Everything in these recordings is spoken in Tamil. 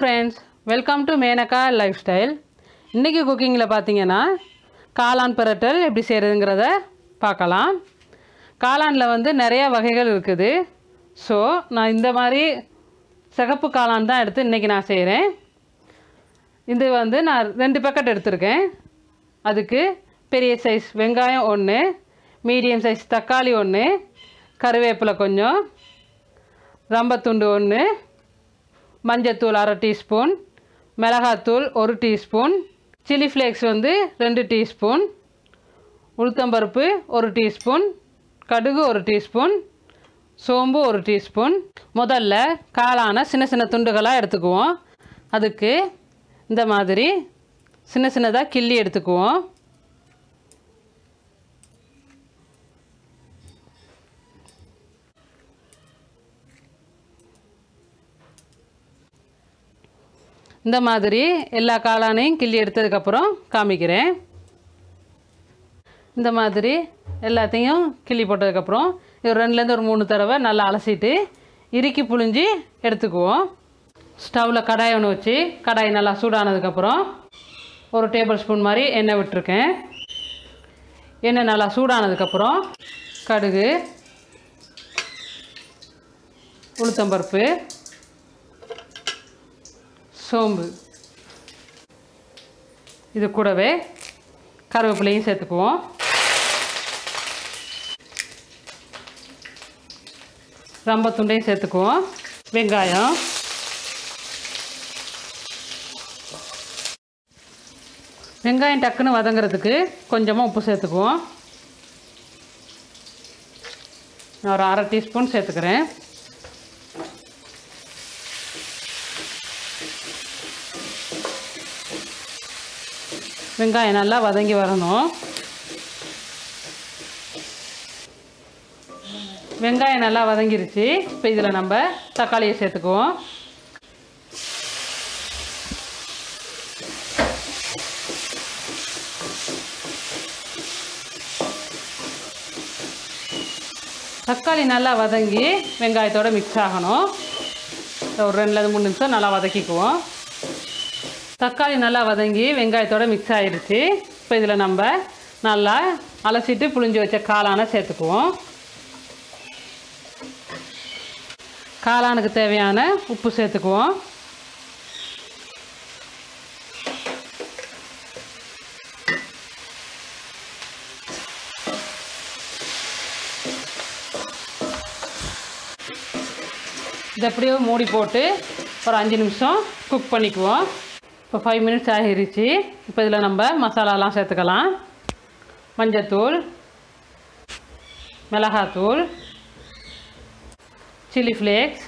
friends welcome to Menaka lifestyle இன்றைக்கி குக்கிங்கில் பார்த்தீங்கன்னா காளான் பிரட்டல் எப்படி செய்கிறதுங்கிறத பார்க்கலாம் காளானில் வந்து நிறைய வகைகள் இருக்குது ஸோ நான் இந்த மாதிரி சிகப்பு காளான் தான் எடுத்து இன்றைக்கி நான் செய்கிறேன் இது வந்து நான் ரெண்டு பேக்கெட் எடுத்திருக்கேன் அதுக்கு பெரிய சைஸ் வெங்காயம் ஒன்று மீடியம் சைஸ் தக்காளி ஒன்று கருவேப்பிலை கொஞ்சம் ரம்பத்துண்டு ஒன்று மஞ்சத்தூள் அரை டீஸ்பூன் மிளகாத்தூள் ஒரு டீஸ்பூன் சில்லி ஃப்ளேக்ஸ் வந்து ரெண்டு டீஸ்பூன் உளுத்தம்பருப்பு ஒரு டீஸ்பூன் கடுகு ஒரு டீஸ்பூன் சோம்பு ஒரு டீஸ்பூன் முதல்ல காளான சின்ன சின்ன துண்டுகளாக எடுத்துக்குவோம் அதுக்கு இந்த மாதிரி சின்ன சின்னதாக கிள்ளி எடுத்துக்குவோம் இந்த மாதிரி எல்லா காளானையும் கிள்ளி எடுத்ததுக்கப்புறம் காமிக்கிறேன் இந்த மாதிரி எல்லாத்தையும் கிள்ளி போட்டதுக்கப்புறம் இது ரெண்டுலேருந்து ஒரு மூணு தடவை நல்லா அலசிட்டு இறுக்கி புழிஞ்சி எடுத்துக்குவோம் ஸ்டவ்வில் கடாய் ஒன்று வச்சு கடாய் நல்லா சூடானதுக்கப்புறம் ஒரு டேபிள் ஸ்பூன் மாதிரி எண்ணெய் விட்டுருக்கேன் எண்ணெய் நல்லா சூடானதுக்கப்புறம் கடுகு உளுத்தம்பருப்பு சோம்பு இது கூடவே கருவேப்பிலையும் சேர்த்துக்குவோம் ரம்பத்துண்டையும் சேர்த்துக்குவோம் வெங்காயம் வெங்காயம் டக்குன்னு வதங்குறதுக்கு கொஞ்சமாக உப்பு சேர்த்துக்குவோம் நான் ஒரு அரை டீஸ்பூன் சேர்த்துக்கிறேன் வெங்காயம் நல்லா வதங்கி வரணும் வெங்காயம் நல்லா வதங்கிருச்சு இப்போ இதில் நம்ம தக்காளியை சேர்த்துக்குவோம் தக்காளி நல்லா வதங்கி வெங்காயத்தோடு மிக்ஸ் ஆகணும் ஒரு ரெண்டுலேருந்து மூணு நிமிஷம் நல்லா வதக்கிக்குவோம் தக்காளி நல்லா வதங்கி வெங்காயத்தோட மிக்ஸ் ஆகிடுச்சு இப்போ இதில் நம்ம நல்லா அலசிட்டு புளிஞ்சு வச்ச காளானை சேர்த்துக்குவோம் காளானுக்கு தேவையான உப்பு சேர்த்துக்குவோம் இது அப்படியே மூடி போட்டு ஒரு அஞ்சு நிமிஷம் குக் பண்ணிக்குவோம் இப்போ ஃபைவ் மினிட்ஸ் ஆகிருச்சு இப்போ இதில் நம்ம மசாலாலாம் சேர்த்துக்கலாம் மஞ்சத்தூள் மிளகாத்தூள் சில்லி ஃப்ளேக்ஸ்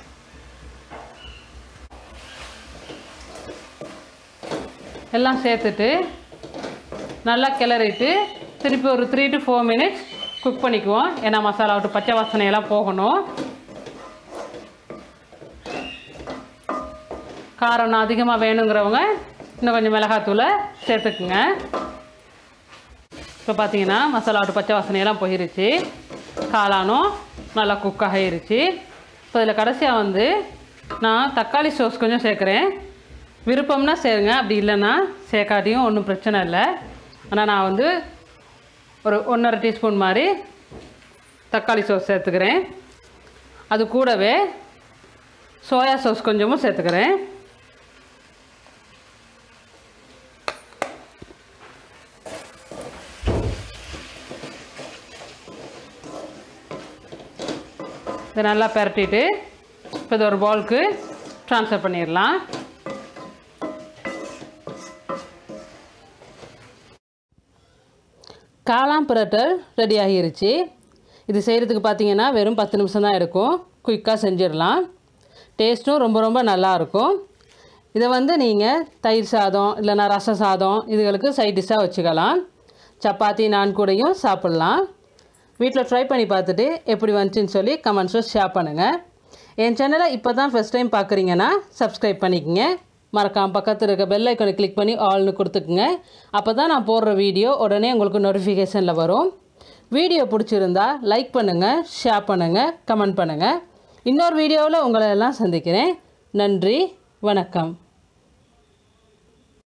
எல்லாம் சேர்த்துட்டு நல்லா கிளறிட்டு திருப்பி ஒரு three to four minutes cook பண்ணிக்குவோம் ஏன்னா மசாலா விட்டு பச்சை வாசனையெல்லாம் போகணும் காரம் அதிகமாக வேணுங்கிறவங்க இன்னும் கொஞ்சம் மிளகாத்தூளை சேர்த்துக்குங்க இப்போ பார்த்தீங்கன்னா மசாலா விட்டு பச்சை வாசனையெல்லாம் போயிருச்சு காளானும் நல்லா குக் ஆகிருச்சு இப்போ இதில் கடைசியாக வந்து நான் தக்காளி சோஸ் கொஞ்சம் சேர்க்குறேன் விருப்பம்னா சேருங்க அப்படி இல்லைன்னா சேர்க்காட்டியும் ஒன்றும் பிரச்சனை இல்லை ஆனால் நான் வந்து ஒரு ஒன்றரை டீஸ்பூன் மாதிரி தக்காளி சோஸ் சேர்த்துக்கிறேன் அது கூடவே சோயா சாஸ் கொஞ்சமும் சேர்த்துக்கிறேன் இதை நல்லா பரட்டிட்டு இப்போ இது ஒரு பவுலுக்கு ட்ரான்ஸ்ஃபர் பண்ணிடலாம் காளான் பிரட்டல் ரெடி ஆகிருச்சு இது செய்கிறதுக்கு பார்த்தீங்கன்னா வெறும் பத்து நிமிஷம் தான் எடுக்கும் குயிக்காக செஞ்சிடலாம் டேஸ்ட்டும் ரொம்ப ரொம்ப நல்லாயிருக்கும் இதை வந்து நீங்கள் தயிர் சாதம் இல்லைன்னா ரச சாதம் இதுகளுக்கு சைட் டிஷ்ஷாக வச்சுக்கலாம் சப்பாத்தி நான் கூடயும் சாப்பிட்லாம் வீட்டில் ட்ரை பண்ணி பார்த்துட்டு எப்படி வந்துச்சுன்னு சொல்லி கமெண்ட்ஸில் ஷேர் பண்ணுங்கள் என் சேனலை இப்போ தான் ஃபஸ்ட் டைம் பார்க்குறீங்கன்னா சப்ஸ்கிரைப் பண்ணிக்கங்க மறக்காம பக்கத்தில் இருக்க பெல் ஐக்கனை கிளிக் பண்ணி ஆல்னு கொடுத்துக்குங்க அப்போ தான் நான் போடுற வீடியோ உடனே உங்களுக்கு நோட்டிஃபிகேஷனில் வரும் வீடியோ பிடிச்சிருந்தா லைக் பண்ணுங்கள் ஷேர் பண்ணுங்கள் கமெண்ட் பண்ணுங்கள் இன்னொரு வீடியோவில் உங்களை எல்லாம் சந்திக்கிறேன் நன்றி வணக்கம்